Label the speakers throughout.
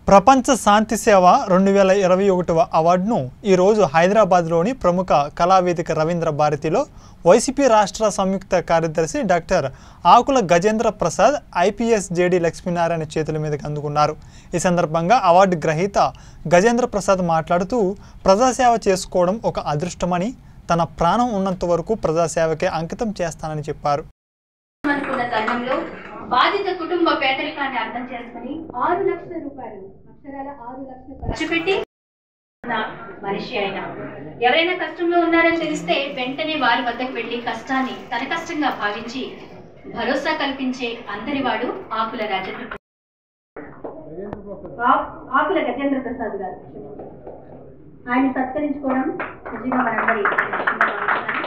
Speaker 1: ప్రపంచ శాంతి సేవ రెండు వేల ఇరవై ఒకటవ అవార్డును ఈరోజు హైదరాబాద్లోని ప్రముఖ కళావేదిక రవీంద్ర భారతిలో వైసీపీ రాష్ట్ర సంయుక్త కార్యదర్శి doctor Akula Gajendra Prasad IPS JD Lakshminarayana చేతుల మీదుగా అందుకున్నారు ఈ సందర్భంగా అవార్డు గ్రహీత గజేంద్ర ప్రసాద్ మాట్లాడుతూ ప్రజాసేవ చేసుకోవడం ఒక అదృష్టమని తన ప్రాణం ఉన్నంత వరకు ప్రజాసేవకే అంకితం చేస్తానని చెప్పారు
Speaker 2: అనుకున్న తరుణంలో బాధిత కుటుంబ పేదరికాన్ని అర్థం చేసుకుని ఆరు లక్షల రూపాయలు అక్షరాల ఆరు లక్షలు ఖర్చు పెట్టి ఉన్న మనిషి అయినా ఎవరైనా కష్టంలో ఉన్నారని తెలిస్తే వెంటనే వారి వద్దకు వెళ్లి కష్టాన్ని తన కష్టంగా భావించి భరోసా కల్పించే అందరివాడు ఆకుల రాజేంద్ర ఆ- ఆకుల గజేంద్ర ప్రసాద్ గారు ఆయన సత్కరించుకోవడం నిజంగా మనందరి అదృష్టంగా భావిస్తున్నాను.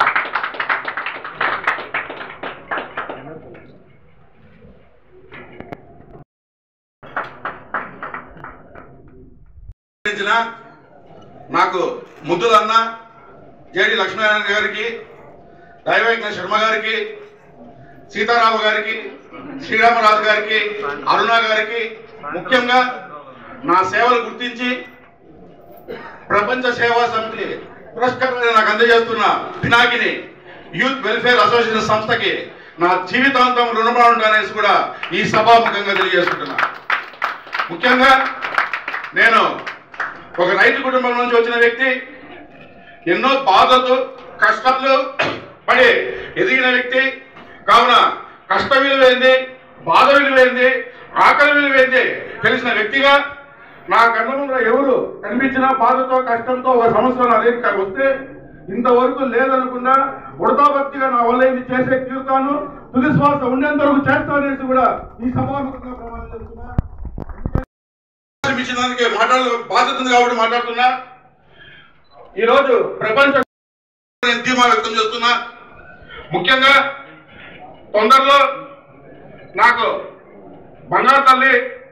Speaker 3: ఇచ్చిన నాకు ముద్దులన్న జేడి లక్ష్మీనారాయణ గారికి దైవజ్ఞ శర్మ గారికి సీతారామ గారికి శ్రీరామరాజు గారికి అరుణ గారికి ముఖ్యంగా నా సేవలు గుర్తించి ప్రపంచ సేవా సమితి పురస్కారాన్ని నాకు అందజేస్తున్న పినాకిని యూత్ వెల్ఫేర్ అసోసియేషన్ సంస్థకి నా జీవితాంతం రుణపడి ఉంటాననేసి కూడా ఈ సభాముఖంగా తెలియజేసుకుంటున్నా ముఖ్యంగా నేను ఒక రైతు కుటుంబం నుంచి వచ్చిన వ్యక్తి ఎన్నో బాధలు కష్టాలు పడి ఎదిగిన వ్యక్తి కావున కష్ట విలువైంది బాధ విలువైంది ఆకలి విలువైంది తెలిసిన వ్యక్తిగా నా కళ్ళ ముందర ఎవరు కనిపించినా బాధతో కష్టంతో ఒక సంవత్సరం అదే వస్తే ఇంతవరకు లేదనకుండా ఉడతాభక్తిగా నా వల్ల ఇది చేసే తీరుతాను తుది శ్వాస ఉండేంత వరకు చేస్తాననేసి కూడా ఈ సభాముఖంగా ప్రమాణం చేస్తున్నా ఇచ్చినందుకే మాట్లాడ బాధ్యత ఉంది కాబట్టి మాట్లాడుతున్నా ఈరోజు ప్రపంచ నేను ధీమా వ్యక్తం చేస్తున్నా ముఖ్యంగా తొందరలో నాకు బంగారు తల్లి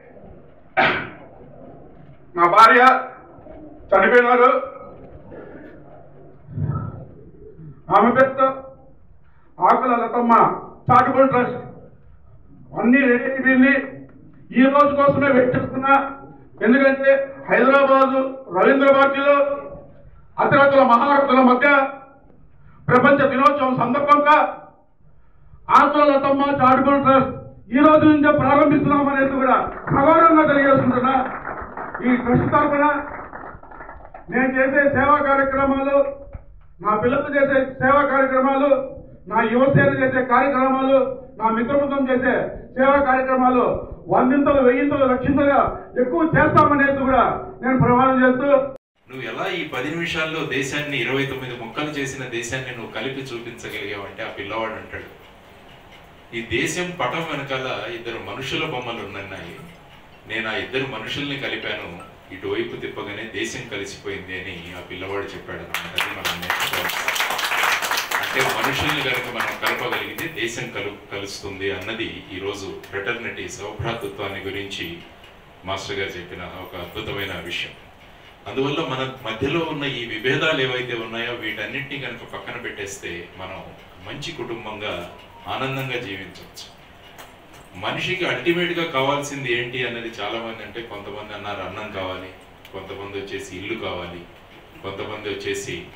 Speaker 3: నా భార్య చనిపోయినారు ఆమె పేరుతో ఆకుల లతమ్మ చారిటబుల్ ట్రస్ట్ అన్ని రెడీ అయిపోయింది ఈ రోజు కోసమే వెయిట్ చేస్తున్నా ఎందుకంటే హైదరాబాదు రవీంద్ర భారతిలో అతిరతుల మహారథుల మధ్య ప్రపంచ దినోత్సవం సందర్భంగా ఆకుల లతమ్మ చారిటబుల్ ట్రస్ట్ ఈ రోజు నుంచే ప్రారంభిస్తున్నాం అనేది కూడా సగౌరవంగా తెలియజేసుకుంటున్నా ఈ ట్రస్ట్ తరఫున నేను చేసే సేవా కార్యక్రమాలు నా పిల్లలు చేసే సేవా కార్యక్రమాలు నా యువసేన చేసే కార్యక్రమాలు నా మిత్రబృందం చేసే సేవా కార్యక్రమాలు వందింతలు వెయ్యింతలు లక్షింతలుగా ఎక్కువ చేస్తామనేసి కూడా నేను ప్రమాణం చేస్తూ
Speaker 4: నువ్వు ఎలా ఈ పది నిమిషాల్లో దేశాన్ని ఇరవై తొమ్మిది ముక్కలు చేసిన దేశాన్ని నువ్వు కలిపి చూపించగలిగావంటే ఆ పిల్లవాడు అంటాడు ఈ దేశం పటం వెనకాల ఇద్దరు మనుషుల బొమ్మలు ఉన్నాయి నేను ఆ ఇద్దరు మనుషుల్ని కలిపాను ఇటువైపు తిప్పగానే దేశం కలిసిపోయింది అని ఆ పిల్లవాడు చెప్పాడు అన్నమాట అది మనం నేర్చుకోవాలి అంటే మనుషుల్ని కనుక మనం కలపగలిగితే దేశం కలు కలుస్తుంది అన్నది ఈరోజు ఫ్రెటర్నిటీ సౌభ్రాతృత్వాన్ని గురించి మాస్టర్ గారు చెప్పిన ఒక అద్భుతమైన విషయం అందువల్ల మన మధ్యలో ఉన్న ఈ విభేదాలు ఏవైతే ఉన్నాయో వీటన్నిటిని కనుక పక్కన పెట్టేస్తే మనం మంచి కుటుంబంగా ఆనందంగా జీవించవచ్చు మనిషికి అల్టిమేట్ గా కావాల్సింది ఏంటి అన్నది చాలా మంది అంటే కొంతమంది అన్నారు అన్నం కావాలి కొంతమంది వచ్చేసి ఇల్లు కావాలి కొంతమంది వచ్చేసి